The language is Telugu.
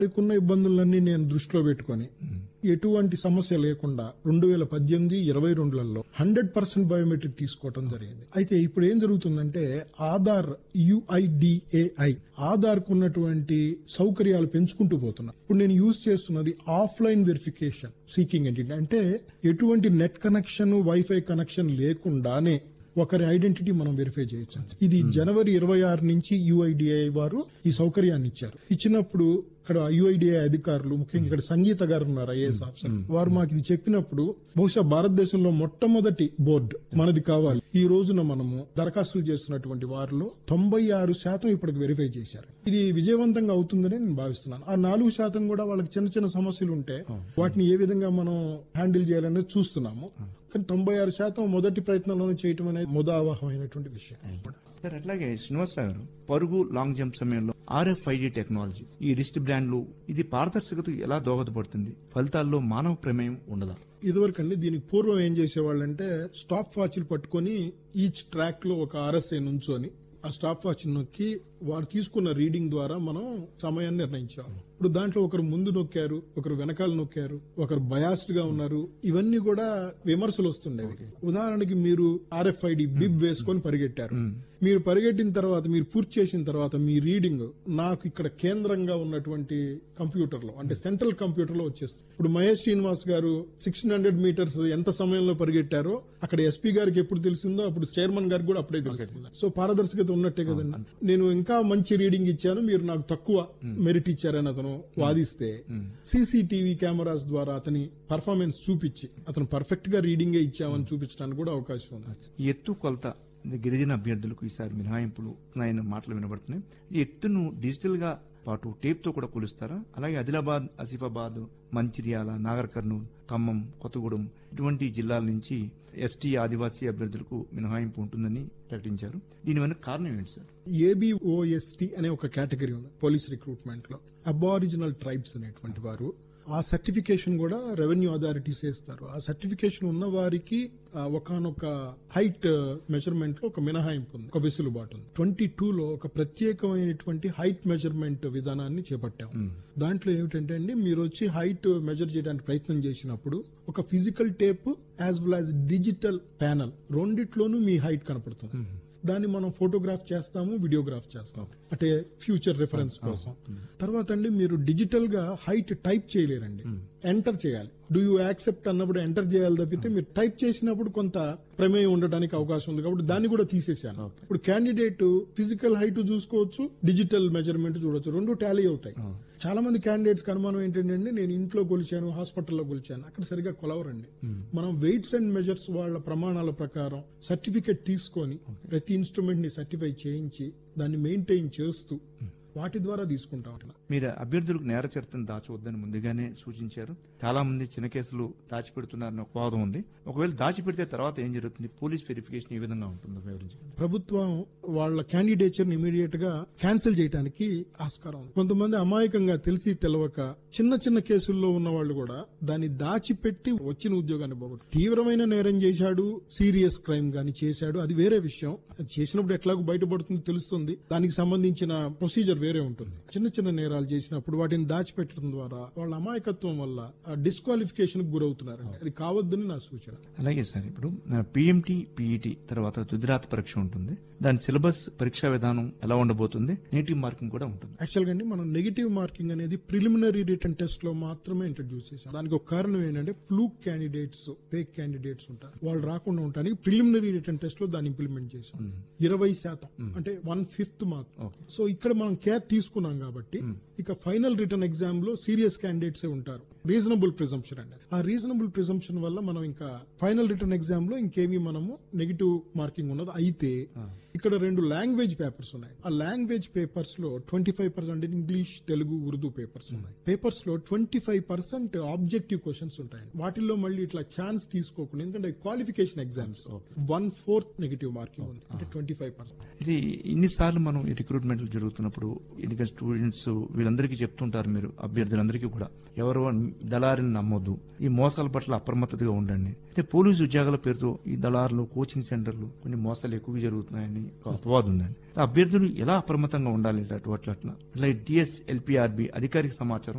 వారికున్న ఇబ్బందులన్నీ నేను దృష్టిలో పెట్టుకొని ఎటువంటి సమస్య లేకుండా రెండు వేల పద్దెనిమిది ఇరవై రెండులలో హండ్రెడ్ పర్సెంట్ బయోమెట్రిక్ తీసుకోవడం జరిగింది అయితే ఇప్పుడు ఏం జరుగుతుందంటే ఆధార్ యుఐడిఏఐ ఆధార్ కు ఉన్నటువంటి సౌకర్యాలు పెంచుకుంటూ పోతున్నాం ఇప్పుడు నేను యూజ్ చేస్తున్నది ఆఫ్లైన్ వెరిఫికేషన్ సీకింగ్ ఏంటి అంటే ఎటువంటి నెట్ కనెక్షన్ వైఫై కనెక్షన్ లేకుండానే ఒకరి ఐడెంటిటీ మనం వెరిఫై చేయొచ్చు ఇది జనవరి ఇరవై ఆరు నుంచి యుఐడిఐ వారు ఈ సౌకర్యాన్ని ఇచ్చారు ఇచ్చినప్పుడు ఇక్కడ యుఐడిఐ అధికారులు ముఖ్యంగా ఇక్కడ సంగీత గారు ఉన్నారు ఐఏఎస్ ఆఫీసర్ వారు మాకు ఇది చెప్పినప్పుడు బహుశా భారతదేశంలో మొట్టమొదటి బోర్డు మనది కావాలి ఈ రోజున మనము దరఖాస్తులు చేస్తున్నటువంటి వారిలో తొంభై ఆరు శాతం ఇప్పటికి వెరిఫై చేశారు ఇది విజయవంతంగా అవుతుందని నేను భావిస్తున్నాను ఆ నాలుగు శాతం కూడా వాళ్ళకి చిన్న చిన్న సమస్యలు ఉంటే వాటిని ఏ విధంగా మనం హ్యాండిల్ చేయాలనేది చూస్తున్నాము కానీ తొంభై ఆరు శాతం మొదటి ప్రయత్నంలోనే చేయటం అనేది ముదావహమైనటువంటి విషయం సార్ అట్లాగే శ్రీనివాసరావు గారు పరుగు లాంగ్ జంప్ సమయంలో ఆర్ఎఫ్ఐడి టెక్నాలజీ ఈ రిస్ట్ బ్రాండ్లు ఇది పారదర్శకతకు ఎలా దోహదపడుతుంది ఫలితాల్లో మానవ ప్రమేయం ఉండదా ఇదివరకండి దీనికి పూర్వం ఏం చేసేవాళ్ళంటే స్టాప్ వాచ్లు పట్టుకొని ఈచ్ ట్రాక్ లో ఒక ఆర్ఎస్ఐ నుంచొని ఆ స్టాప్ వాచ్ నొక్కి వారు తీసుకున్న రీడింగ్ ద్వారా మనం సమయాన్ని నిర్ణయించాము ఇప్పుడు దాంట్లో ఒకరు ముందు నొక్కారు ఒకరు వెనకాల నొక్కారు ఒకరు బయాస్డ్ గా ఉన్నారు ఇవన్నీ కూడా విమర్శలు వస్తుండేవి ఉదాహరణకి మీరు ఆర్ఎఫ్ఐడి బిబ్ వేసుకొని పరిగెట్టారు మీరు పరిగెట్టిన తర్వాత మీరు పూర్తి చేసిన తర్వాత మీ రీడింగ్ నాకు ఇక్కడ కేంద్రంగా ఉన్నటువంటి కంప్యూటర్ లో అంటే సెంట్రల్ కంప్యూటర్ లో వచ్చేస్తుంది ఇప్పుడు మహేష్ శ్రీనివాస్ గారు సిక్స్టీన్ హండ్రెడ్ మీటర్స్ ఎంత సమయంలో పరిగెట్టారో అక్కడ ఎస్పీ గారికి ఎప్పుడు తెలిసిందో అప్పుడు చైర్మన్ గారికి కూడా అప్పుడే తెలుస్తుంది సో పారదర్శకత ఉన్నట్టే కదండి నేను ఇంకా మంచి రీడింగ్ ఇచ్చాను మీరు నాకు తక్కువ మెరిట్ ఇచ్చారని అతను వాదిస్తే సీసీటీవీ కెమెరాస్ ద్వారా అతని పర్ఫార్మెన్స్ చూపించి అతను పర్ఫెక్ట్ గా రీడింగే ఇచ్చామని చూపించడానికి కూడా అవకాశం ఉంది ఈ ఎత్తు కొలత ఇది గిరిజన అభ్యర్థులకు ఈసారి మినహాయింపులు ఆయన మాటలు వినబడుతున్నాయి ఈ ఎత్తును డిజిటల్ గా పాటు టేప్ తో కూడా కొలుస్తారా అలాగే ఆదిలాబాద్ ఆసిఫాబాద్ మంచిర్యాల నాగర్ కర్నూలు ఖమ్మం కొత్తగూడెం ఇటువంటి జిల్లాల నుంచి ఎస్టీ ఆదివాసీ అభ్యర్థులకు మినహాయింపు ఉంటుందని ప్రకటించారు దీని వెనక కారణం ఏంటి సార్ ఏబిఓఎస్టి అనే ఒక కేటగిరీ ఉంది పోలీస్ రిక్రూట్మెంట్ లో అబారిజినల్ ట్రైబ్స్ అనేటువంటి వారు ఆ సర్టిఫికేషన్ కూడా రెవెన్యూ అథారిటీస్ ఇస్తారు ఆ సర్టిఫికేషన్ ఉన్న వారికి ఒకనొక హైట్ మెజర్మెంట్ లో ఒక మినహాయింపు ఉంది ఒక వెసులుబాటు ఉంది ట్వంటీ టూ లో ఒక ప్రత్యేకమైనటువంటి హైట్ మెజర్మెంట్ విధానాన్ని చేపట్టాం దాంట్లో ఏమిటంటే అండి మీరు వచ్చి హైట్ మెజర్ చేయడానికి ప్రయత్నం చేసినప్పుడు ఒక physical tape as well as digital panel రెండిట్లోనూ మీ హైట్ కనపడుతుంది దాన్ని మనం ఫోటోగ్రాఫ్ చేస్తాము వీడియోగ్రాఫ్ చేస్తాం అంటే ఫ్యూచర్ రిఫరెన్స్ కోసం తర్వాత అండి మీరు డిజిటల్ గా హైట్ టైప్ చేయలేరండి ఎంటర్ చేయాలి డూ యూ యాక్సెప్ట్ అన్నప్పుడు ఎంటర్ చేయాలి తప్పితే మీరు టైప్ చేసినప్పుడు కొంత ప్రమేయం ఉండడానికి అవకాశం ఉంది కాబట్టి దాన్ని కూడా తీసేసాను ఇప్పుడు క్యాండిడేట్ ఫిజికల్ హైట్ చూసుకోవచ్చు డిజిటల్ మెజర్మెంట్ చూడొచ్చు రెండు టాలీ అవుతాయి చాలా మంది క్యాండిడేట్స్ అనుమానం ఏంటంటే నేను ఇంట్లో కొలిచాను హాస్పిటల్లో కొలిచాను అక్కడ సరిగా కొలవరండి మనం వెయిట్స్ అండ్ మెజర్స్ వాళ్ళ ప్రమాణాల ప్రకారం సర్టిఫికెట్ తీసుకొని ప్రతి ఇన్స్ట్రుమెంట్ ని సర్టిఫై చేయించి దాన్ని మెయింటైన్ చేస్తూ వాటి ద్వారా తీసుకుంటాం అట్లా మీరు అభ్యర్థులకు నేర చరిత్రను దాచవద్దని ముందుగానే సూచించారు చాలా మంది చిన్న కేసులు దాచిపెడుతున్నారని ఒక వాదం ఉంది ఒకవేళ దాచిపెడితే తర్వాత ఏం జరుగుతుంది పోలీస్ వెరిఫికేషన్ ఏ విధంగా ఉంటుందో వివరించండి ప్రభుత్వం వాళ్ళ క్యాండిడేచర్ ఇమీడియట్ గా క్యాన్సిల్ చేయడానికి ఆస్కారం ఉంది కొంతమంది అమాయకంగా తెలిసి తెలవక చిన్న చిన్న కేసుల్లో ఉన్న వాళ్ళు కూడా దాన్ని దాచిపెట్టి వచ్చిన ఉద్యోగాన్ని పోగొట్టు తీవ్రమైన నేరం చేశాడు సీరియస్ క్రైమ్ గాని చేశాడు అది వేరే విషయం అది చేసినప్పుడు ఎట్లాగో బయటపడుతుందో తెలుస్తుంది దానికి సంబంధించిన ప్రొసీజర్ వేరే ఉంటుంది చిన్న చిన్న నేరాలు చేసినప్పుడు వాటిని దాచిపెట్టడం ద్వారా వాళ్ళ అమాయకత్వం వల్ల డిస్క్వాలిఫికేషన్ గురవుతున్నారండి అది కావద్దని నా సూచన అలాగే సార్ ఇప్పుడు పిఎంటి పిఈటి తర్వాత తుదిరాత పరీక్ష ఉంటుంది దాని సిలబస్ పరీక్షా విధానం ఎలా ఉండబోతుంది నెగిటివ్ మార్కింగ్ కూడా ఉంటుంది యాక్చువల్ గా అండి మనం నెగిటివ్ మార్కింగ్ అనేది ప్రిలిమినరీ రిటర్న్ టెస్ట్ లో మాత్రమే ఇంట్రడ్యూస్ చేసాం దానికి ఒక కారణం ఏంటంటే ఫ్లూక్ క్యాండిడేట్స్ ఫేక్ క్యాండిడేట్స్ ఉంటారు వాళ్ళు రాకుండా ఉండడానికి ప్రిలిమినరీ రిటర్న్ టెస్ట్ లో దాన్ని ఇంప్లిమెంట్ చేసాం ఇరవై శాతం అంటే వన్ ఫిఫ్త్ మార్క్ సో ఇక్కడ మనం కేర్ తీసుకున్నాం కాబట్టి ఇక ఫైనల్ రిటర్న్ ఎగ్జామ్ లో సీరియస్ క్యాండిడేట్స్ ఉంటారు రీజనబుల్ ప్రిజంప్షన్ అండి ఆ రీజనబుల్ ప్రిజంప్షన్ వల్ల మనం ఇంకా ఫైనల్ రిటర్న్ ఎగ్జామ్ లో ఇంకేమీ మనము నెగిటివ్ మార్కింగ్ ఉన్నది అయితే ఇక్కడ రెండు లాంగ్వేజ్ పేపర్స్ ఉన్నాయి ఆ లాంగ్వేజ్ పేపర్స్ లో twenty five percent English Telugu Urdu papers ఉన్నాయి పేపర్స్ లో twenty five percent objective questions ఉంటాయి వాటిల్లో మళ్ళీ ఇట్లా ఛాన్స్ తీసుకోకుండా ఎందుకంటే qualification exams one fourth negative marking ఉంది అంటే ట్వంటీ ఫైవ్ పర్సెంట్ ఇది ఇన్నిసార్లు మనం ఈ రిక్రూట్మెంట్లు జరుగుతున్నప్పుడు ఎందుకంటే స్టూడెంట్స్ వీళ్ళందరికీ చెప్తుంటారు మీరు అభ్యర్థులందరికీ కూడా ఎవరు దళారిని నమ్మొద్దు ఈ మోసాల పట్ల అప్రమత్తతగా ఉండండి అయితే పోలీసు ఉద్యోగాల పేరుతో ఈ దళారులు కోచింగ్ సెంటర్లు కొన్ని మోసాలు ఎక్కువగా జరుగుతున్నాయని ఒక అపవాదం ఉందండి ఆ అభ్యర్థులు ఎలా అప్రమత్తంగా ఉండాలి అటు అట్లా అట్లా ఇట్లా టిఎస్ ఎల్పిఆర్బి అధికారిక సమాచారం